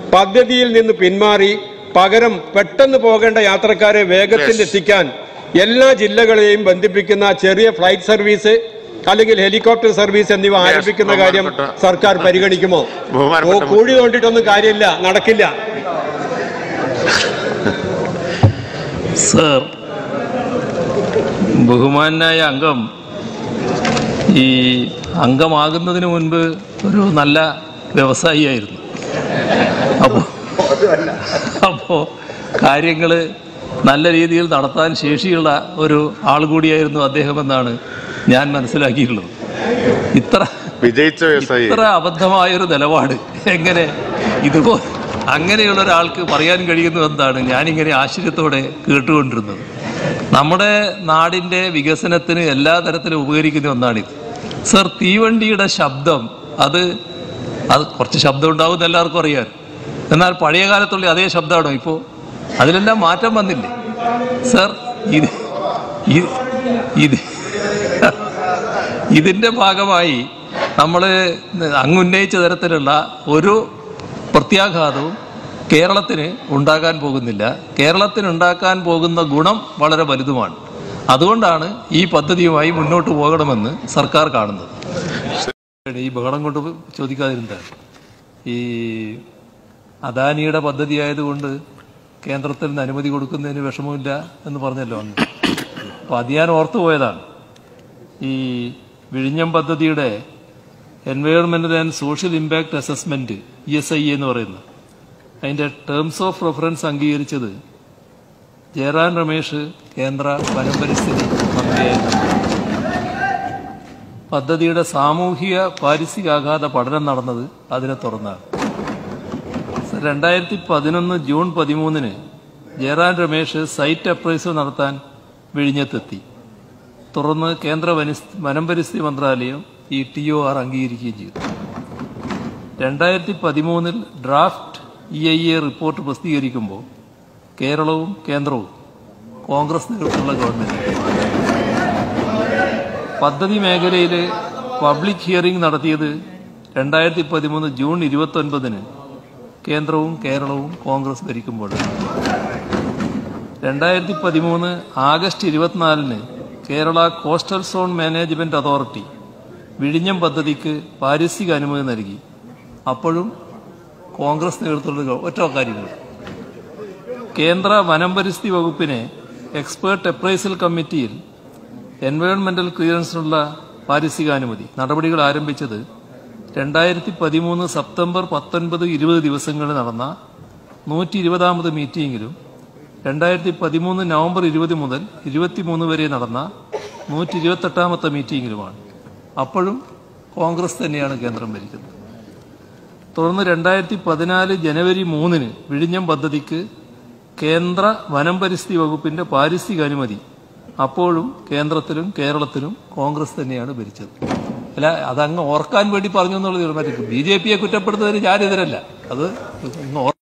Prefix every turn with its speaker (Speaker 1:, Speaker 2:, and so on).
Speaker 1: പദ്ധതിയിൽ നിന്ന് പിന്മാറി പകരം പെട്ടെന്ന് പോകേണ്ട യാത്രക്കാരെ വേഗത്തിൽ
Speaker 2: Yes.
Speaker 1: എത്തിക്കാൻ എല്ലാ ജില്ലകളെയും ബന്ധിപ്പിക്കുന്ന ചെറിയ ഫ്ലൈറ്റ് സർവീസ് അല്ലെങ്കിൽ ഹെലികോപ്റ്റർ സർവീസ് എന്നിവ ആരംഭിക്കുന്ന കാര്യം
Speaker 2: ബഹുമാനപ്പെട്ട-
Speaker 1: സർക്കാർ പരിഗണിക്കുമോ
Speaker 2: ബഹുമാനപ്പെട്ട
Speaker 1: ഓ, കൂടി തോണ്ടിട്ടൊന്നും കാര്യമില്ല നടക്കില്ല
Speaker 3: സർ ബഹുമാനായ അംഗം ഈ അംഗമാകുന്നതിന് മുൻപ് ഒരു നല്ല വ്യവസായിയായിരുന്നു അപ്പോൾ അപ്പോൾ കാര്യങ്ങൾ നല്ല രീതിയിൽ നടത്താൻ ശേഷിയുള്ള ഒരു ആൾ കൂടിയായിരുന്നു അദ്ദേഹമെന്നാണ് ഞാൻ മനസ്സിലാക്കിയിട്ടുള്ളത് ഇത്ര
Speaker 2: വിജയിച്ച വ്യവസായി
Speaker 3: ഇത്ര അബദ്ധമായൊരു നിലപാട് എങ്ങനെ ഇതുപോ അങ്ങനെയുള്ള ഒരാൾക്ക് പറയാൻ കഴിയുന്നു എന്താണ് ഞാനിങ്ങനെ ആശ്ചര്യത്തോടെ കേട്ടുകൊണ്ടിരുന്നത് നമ്മുടെ നാടിൻ്റെ വികസനത്തിന് എല്ലാ തരത്തിലും ഉപകരിക്കുന്ന ഒന്നാണിത് സർ തീവണ്ടിയുടെ ശബ്ദം അത് അത് കുറച്ച് ശബ്ദം ഉണ്ടാവും എല്ലാവർക്കും അറിയാം എന്നാൽ പഴയ കാലത്തുള്ള അതേ ശബ്ദമാണോ ഇപ്പോൾ അതിലെല്ലാം മാറ്റം വന്നില്ലേ സർ ഇത് ഇത് ഇത് ഇതിൻ്റെ ഭാഗമായി നമ്മൾ അങ്ങുന്നയിച്ച തരത്തിലുള്ള ഒരു പ്രത്യാഘാതവും കേരളത്തിന് ഉണ്ടാകാൻ പോകുന്നില്ല കേരളത്തിന് ഉണ്ടാക്കാൻ പോകുന്ന ഗുണം വളരെ വലുതുമാണ് അതുകൊണ്ടാണ് ഈ പദ്ധതിയുമായി മുന്നോട്ട് പോകണമെന്ന് സർക്കാർ കാണുന്നത് ഈ ബഹളം കൊണ്ട് ചോദിക്കാതിരുന്നാൽ ഈ അദാനിയുടെ പദ്ധതി ആയതുകൊണ്ട് കേന്ദ്രത്തിൽ നിന്ന് അനുമതി കൊടുക്കുന്നതിന് വിഷമമില്ല എന്ന് പറഞ്ഞല്ലോ അന്ന് അപ്പോൾ അത് ഞാൻ ഓർത്തു പോയതാണ് ഈ വിഴിഞ്ഞം പദ്ധതിയുടെ എൻവയോൺമെന്റൽ and social impact assessment E S I എന്ന് പറയുന്നത് അതിന്റെ ടേംസ് ഓഫ് റെഫറൻസ് അംഗീകരിച്ചത് ജയറാം രമേശ് കേന്ദ്ര വനം പരിസ്ഥിതി മന്ത്രിയായിരുന്നു പദ്ധതിയുടെ സാമൂഹിക പാരിസ്ഥിതികാഘാത പഠനം നടന്നത് അതിനെ തുറന്നാണ് രണ്ടായിരത്തി പതിനൊന്ന് ജൂൺ പതിമൂന്നിന് ജയറാം രമേശ് സൈറ്റ് അപ്രൈസൽ നടത്താൻ വിഴിഞ്ഞത്തെത്തി തുടർന്ന് കേന്ദ്ര വനിസ്- വനം പരിസ്ഥിതി മന്ത്രാലയം ഈ ടി ഒ ആർ അംഗീകരിക്കുകയും ചെയ്തു രണ്ടായിരത്തി പതിമൂന്നിൽ draft E I A report പ്രസിദ്ധീകരിക്കുമ്പോൾ കേരളവും കേന്ദ്രവും കോൺഗ്രസ് നേതൃത്വമുള്ള ഗവൺമെന്റ് പദ്ധതി മേഖലയിൽ പബ്ലിക് ഹിയറിംഗ് നടത്തിയത് രണ്ടായിരത്തി പതിമൂന്ന് ജൂൺ ഇരുപത്തി ഒൻപതിന് കേന്ദ്രവും കേരളവും കോൺഗ്രസ് ഭരിക്കുമ്പോഴാണ് രണ്ടായിരത്തി പതിമൂന്ന് ആഗസ്റ്റ് ഇരുപത്തിനാലിന് Kerala coastal zone management authority വിഴിഞ്ഞം പദ്ധതിക്ക് പാരിസ്ഥിതിക അനുമതി നൽകി അപ്പോഴും കോൺഗ്രസ് നേതൃത്വത്തിലുള്ള ഗവ- ഒറ്റ കാര്യങ്ങൾ കേന്ദ്ര വനം പരിസ്ഥിതി വകുപ്പിനെ എക്സ്പേർട്ട് അപ്രൈസൽ കമ്മിറ്റിയിൽ എൻവയോൺമെന്റൽ ക്ലിയറൻസിനുള്ള പാരിസ്ഥിതികാനുമതി നടപടികൾ ആരംഭിച്ചത് രണ്ടായിരത്തി പതിമൂന്ന് സെപ്റ്റംബർ പത്തൊൻപത് ഇരുപത് ദിവസങ്ങളിൽ നടന്ന നൂറ്റി ഇരുപതാമത് മീറ്റിംഗിലും രണ്ടായിരത്തി പതിമൂന്ന് നവംബർ ഇരുപത് മുതൽ ഇരുപത്തിമൂന്ന് വരെ നടന്ന നൂറ്റി ഇരുപത്തെട്ടാമത്തെ മീറ്റിംഗിലുമാണ് അപ്പോഴും കോൺഗ്രസ് തന്നെയാണ് കേന്ദ്രം ഭരിക്കുന്നത് തുടർന്ന് രണ്ടായിരത്തി പതിനാല് ജനുവരി മൂന്നിന് വിഴിഞ്ഞം പദ്ധതിക്ക് കേന്ദ്ര വനം പരിസ്ഥിതി വകുപ്പിന്റെ പാരിസ്ഥിതിക അനുമതി അപ്പോഴും കേന്ദ്രത്തിലും കേരളത്തിലും കോൺഗ്രസ് തന്നെയാണ് ഭരിച്ചത് അല്ല അതങ്ങ് ഓർക്കാൻ വേണ്ടി പറഞ്ഞു എന്നുള്ളത് മറ്റേ ബി ജെ പിയെ കുറ്റപ്പെടുത്തുന്നതിന് ഞാനെതിരല്ല അത് ഇങ്ങ് ഓർ-